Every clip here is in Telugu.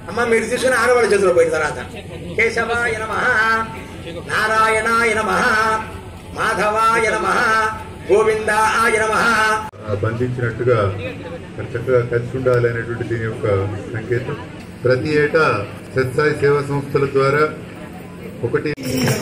అమ్మ మీరు తీసుకుని ఆడవాళ్ళ చేతిలో పోయిన తర్వాత కేశవాయ నమ నారాయణాయ నమ మాధవాయ నమ గోవిందాయ నమ ఆ, బంధించినట్టుగా మరి చక్కగా కలిసి ఉండాలి అనేటువంటి దీని యొక్క సంకేతం ప్రతి ఏటా సత్సాయి సేవా సంస్థల ద్వారా ఒకటి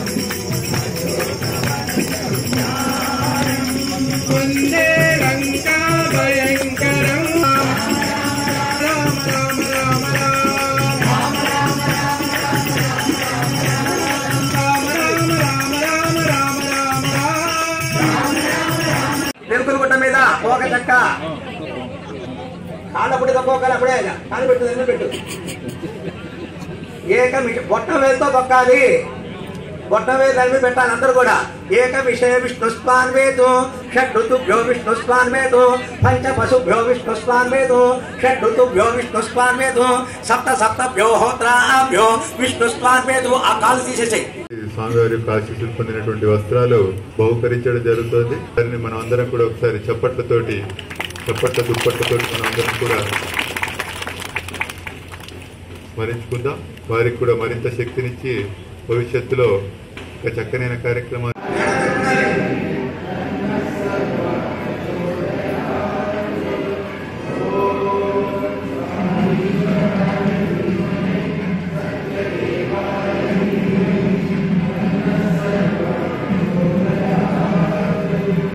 వెలుకుల మీద పోక చక్క కాళ్ళప్పుడు తక్కువ అప్పుడే కాలు పెట్టు దగ్గర పెట్టు ఏకం బొట్టం వేలుతో తొక్కాలి బొట్టం వేలు దాని మీద పెట్టాలి అందరూ కూడా ఏక విషయ విష్ణుస్వాన్వేతు షడ్ ఋతుభ్యో విష్ణుస్వాన్వేతు పంచ పశుభ్యో విష్ణుస్వాన్వేతు షడ్ ఋతుభ్యో విష్ణుస్వాన్వేతు సప్త సప్తభ్యో హోత్రాభ్యో విష్ణుస్వాన్వేతు ఆ కాలు తీసేసాయి స్వామివారి యొక్క ఆశీస్సులు పొందినటువంటి వస్త్రాలు బహుకరించడం జరుగుతుంది దాన్ని మనం అందరం కూడా ఒకసారి చప్పట్లతోటి చప్పట్ల దుప్పట్లతోటి మనం అందరం కూడా స్మరించుకుందాం వారికి కూడా మరింత శక్తినిచ్చి భవిష్యత్తులో ఒక చక్కనైన కార్యక్రమాలు